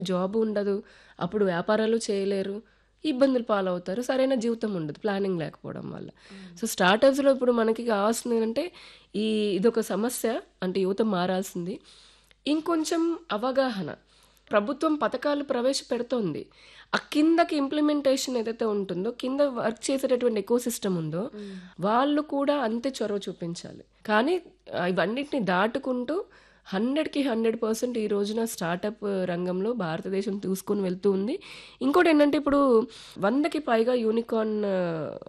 Job ఉండదు. అప్పుడు వ్యాపారాలు చేయలేరు. ఇబ్బందులు పాలవుతారు. సరైన జీవితం ఉండదు. ప్లానింగ్ లేకపోవడం వల్ల. సో, స్టార్టప్స్‌లో ఇప్పుడు మనకి కావాల్సిందేంటంటే ఈ ఇదొక సమస్య. అంటే యువత మారాల్సింది. ఇంకొంచెం అవగాహన. ప్రభుత్వం పథకాలు ప్రవేశపెడుతోంది. ఆ కిందకి ఇంప్లిమెంటేషన్ ఏదైతే ఉంటుందో, కింద వర్క్ చేసేటటువంటి ఎకోసిస్టమ్ ఉందో, వాళ్ళు కూడా అంతే చొరవ చూపించాలి. కానీ ఆహ్, ఇవన్నిటిని దాటుకుంటూ 100కి 100% ఈ రోజున స్టార్టప్ రంగంలో భారతదేశం దూసుకొని వెళ్తూ ఉంది. ఇంకోటేంటంటే ఇప్పుడు 100కి పైగా యూనికార్న్